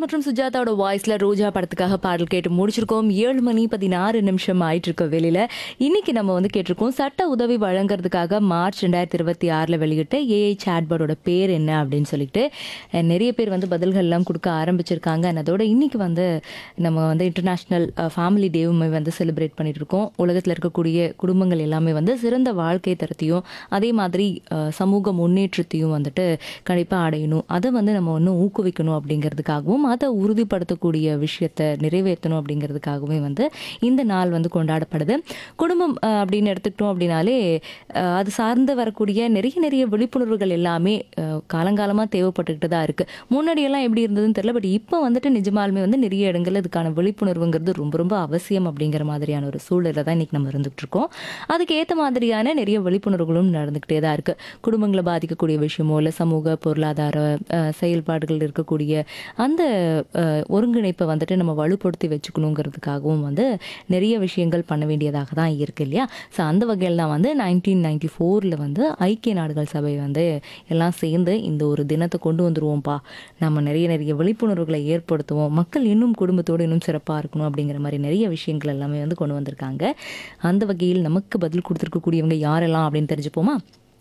மற்றும் சுஜாதாவோட வாய்ஸ்ல ரோஜா படத்துக்காக பாடல் கேட்டு முடிச்சிருக்கோம் ஏழு மணி பதினாறு நிமிஷம் ஆயிட்டு இருக்க வெளியில இன்னைக்கு நம்ம வந்து கேட்டிருக்கோம் சட்ட உதவி வழங்குறதுக்காக மார்ச் ரெண்டாயிரத்தி இருபத்தி ஆறுல வெளியிட்ட ஏஐ சாட்பாடோட பேர் என்ன அப்படின்னு சொல்லிட்டு அஹ், நிறைய பேர் வந்து பதில்கள் எல்லாம் கொடுக்க ஆரம்பிச்சிருக்காங்க and அதோட இன்னைக்கு வந்து நம்ம வந்து இன்டர்நேஷ்னல் ஃபேமிலி டேவுமே வந்து செலிப்ரேட் பண்ணிட்டு இருக்கோம் உலகத்தில் இருக்கக்கூடிய குடும்பங்கள் எல்லாமே வந்து சிறந்த வாழ்க்கை தரத்தையும் அதே மாதிரி அஹ், சமூக முன்னேற்றத்தையும் வந்துட்டு கண்டிப்பாக அடையணும் அதை வந்து நம்ம இன்னும் ஊக்குவிக்கணும் அப்படிங்கிறதுக்காகவும் அதை உறுதிப்படுத்தக்கூடிய விஷயத்தை நிறைவேற்றணும் அப்படிங்கிறதுக்காகவே வந்து இந்த நாள் வந்து கொண்டாடப்படுது குடும்பம் அஹ், அப்படின்னு எடுத்துக்கிட்டோம் அப்படின்னாலே அஹ், அது சார்ந்து வரக்கூடிய நிறைய நிறைய விழிப்புணர்வுகள் எல்லாமே காலங்காலமாக தேவைப்பட்டுக்கிட்டு தான் இருக்குது முன்னாடியெல்லாம் எப்படி இருந்ததுன்னு தெரியல பட் இப்போ வந்துட்டு நிஜமாலுமே வந்து நிறைய இடங்கள்ல இதுக்கான விழிப்புணர்வுங்கிறது ரொம்ப ரொம்ப அவசியம் அப்படிங்கிற மாதிரியான ஒரு சூழலில் தான் இன்னைக்கு நம்ம இருந்துகிட்டு இருக்கோம் அதுக்கு ஏற்ற மாதிரியான நிறைய விழிப்புணர்வுகளும் நடந்துக்கிட்டே தான் இருக்குது குடும்பங்களை பாதிக்கக்கூடிய விஷயமோ இல்லை சமூக பொருளாதார அஹ், செயல்பாடுகள் இருக்கக்கூடிய அந்த அஹ், ஒருங்கிணைப்பை வந்துட்டு நம்ம வலுப்படுத்தி வச்சுக்கணுங்கிறதுக்காகவும் வந்து நிறைய விஷயங்கள் பண்ண வேண்டியதாக தான் இருக்கு இல்லையா ஸோ அந்த வகையில் தான் வந்து நைன்டீன் நைன்டி ஃபோரில் வந்து ஐக்கிய நாடுகள் சபை வந்து எல்லாம் சேர்ந்து இந்த ஒரு தினத்தை கொண்டு வந்துருவோம்ப்பா நம்ம நிறைய நிறைய விழிப்புணர்வுகளை ஏற்படுத்துவோம் மக்கள் இன்னும் குடும்பத்தோடு இன்னும் சிறப்பாக இருக்கணும் அப்படிங்கிற மாதிரி நிறைய விஷயங்கள் எல்லாமே வந்து கொண்டு வந்திருக்காங்க அந்த வகையில் நமக்கு பதில் கொடுத்துருக்கக்கூடியவங்க யாரெல்லாம் அப்படின்னு தெரிஞ்சுப்போமா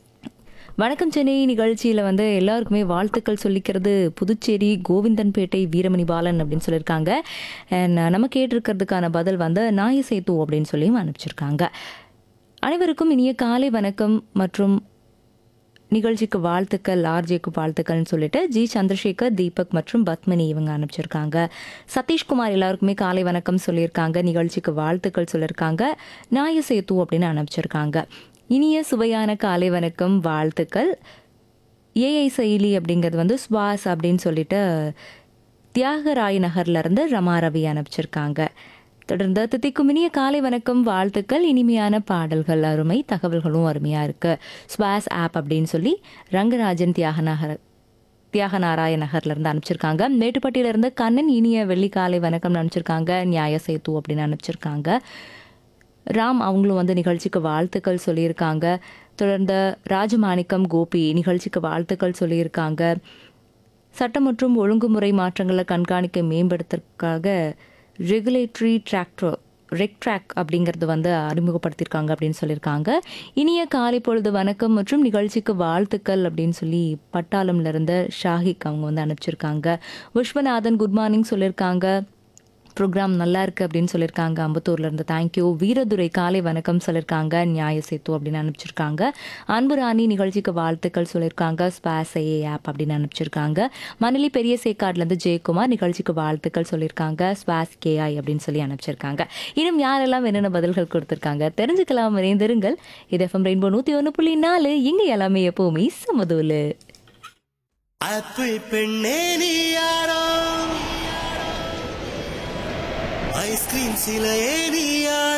வணக்கம் சென்னை நிகழ்ச்சியில் வந்து எல்லாருக்குமே வாழ்த்துக்கள் சொல்லிக்கிறது புதுச்சேரி கோவிந்தன்பேட்டை வீரமணி பாலன் அப்படின்னு சொல்லியிருக்காங்க And நம்ம கேட்டிருக்கிறதுக்கான பதில் வந்து நாய சேத்து அப்படின்னு சொல்லியும் அனுப்பிச்சிருக்காங்க அனைவருக்கும் இனிய காலை வணக்கம் மற்றும் நிகழ்ச்சிக்கு வாழ்த்துக்கள் ஆர்ஜேக்கு வாழ்த்துக்கள்னு சொல்லிட்டு ஜி சந்திரசேகர் தீபக் மற்றும் பத்மினி இவங்க அனுப்பிச்சிருக்காங்க சதீஷ்குமார் எல்லாருக்குமே காலை வணக்கம் சொல்லியிருக்காங்க நிகழ்ச்சிக்கு வாழ்த்துக்கள் சொல்லியிருக்காங்க நாய சேத்து அப்படின்னு அனுப்பிச்சிருக்காங்க இனிய சுவையான காலை வணக்கம் வாழ்த்துக்கள் ஏஐ செயலி அப்படிங்கிறது வந்து ஸ்வாஸ் அப்படின்னு சொல்லிட்டு தியாகராய நகர்ல இருந்து ரமா ரவி அனுப்பிச்சிருக்காங்க தொடர்ந்து தித்திக்கும் இனிய காலை வணக்கம் வாழ்த்துக்கள் இனிமையான பாடல்கள் அருமை தகவல்களும் அருமையா இருக்கு ஸ்வாஸ் ஆப் அப்படின்னு சொல்லி ரங்கராஜன் தியாகநகர் தியாகநாராய நகர்ல இருந்து அனுப்பிச்சிருக்காங்க மேட்டுப்பட்டியில இருந்து கண்ணன் இனிய வெள்ளிக்காலை வணக்கம் அனுப்பிச்சிருக்காங்க நியாய சேத்து அப்படின்னு அனுப்பிச்சிருக்காங்க ராம் அவங்களும் வந்து நிகழ்ச்சிக்கு வாழ்த்துக்கள் சொல்லியிருக்காங்க தொடர்ந்து ராஜமாணிக்கம் கோபி நிகழ்ச்சிக்கு வாழ்த்துக்கள் சொல்லியிருக்காங்க சட்டம் மற்றும் ஒழுங்குமுறை மாற்றங்களை கண்காணிக்க மேம்படுத்துறதுக்காக ரெகுலேட்டரி டிராக்டர் ரெக் ட்ராக் அப்படிங்கிறது வந்து அறிமுகப்படுத்தியிருக்காங்க அப்படின்னு சொல்லியிருக்காங்க இனிய காலை பொழுது வணக்கம் மற்றும் நிகழ்ச்சிக்கு வாழ்த்துக்கள் அப்படின்னு சொல்லி பட்டாளம்ல இருந்த ஷாஹிக் அவங்க வந்து அனுப்பிச்சிருக்காங்க விஸ்வநாதன் குட் மார்னிங் சொல்லியிருக்காங்க ப்ரோக்ராம் நல்லா இருக்கு அப்படின்னு சொல்லியிருக்காங்க அம்பத்தூர்ல இருந்து தேங்க்யூ வீரதுரை காலை வணக்கம் சொல்லியிருக்காங்க நியாய சேத்து அப்படின்னு அனுப்பிச்சிருக்காங்க அன்பு ராணி நிகழ்ச்சிக்கு வாழ்த்துக்கள் சொல்லியிருக்காங்க ஸ்பாஸ் ஏ ஆப் அப்படின்னு அனுப்பிச்சிருக்காங்க மணலி பெரிய சேக்காட்ல இருந்து ஜெயக்குமார் நிகழ்ச்சிக்கு வாழ்த்துக்கள் சொல்லியிருக்காங்க ஸ்பாஸ் கேஐ அப்படின்னு சொல்லி அனுப்பிச்சிருக்காங்க இன்னும் யாரெல்லாம் என்னென்ன பதில்கள் கொடுத்திருக்காங்க தெரிஞ்சுக்கலாம் விரைந்திருங்கள் இது எஃப்எம் ரெயின்போ நூத்தி ஒன்று புள்ளி நாலு இங்க எல்லாமே எப்பவுமே சமதூலு ஆப்பிள் பெண்ணே நீ யாரோ ஐஸ்கிரீம் சிலையே நீ யாரோ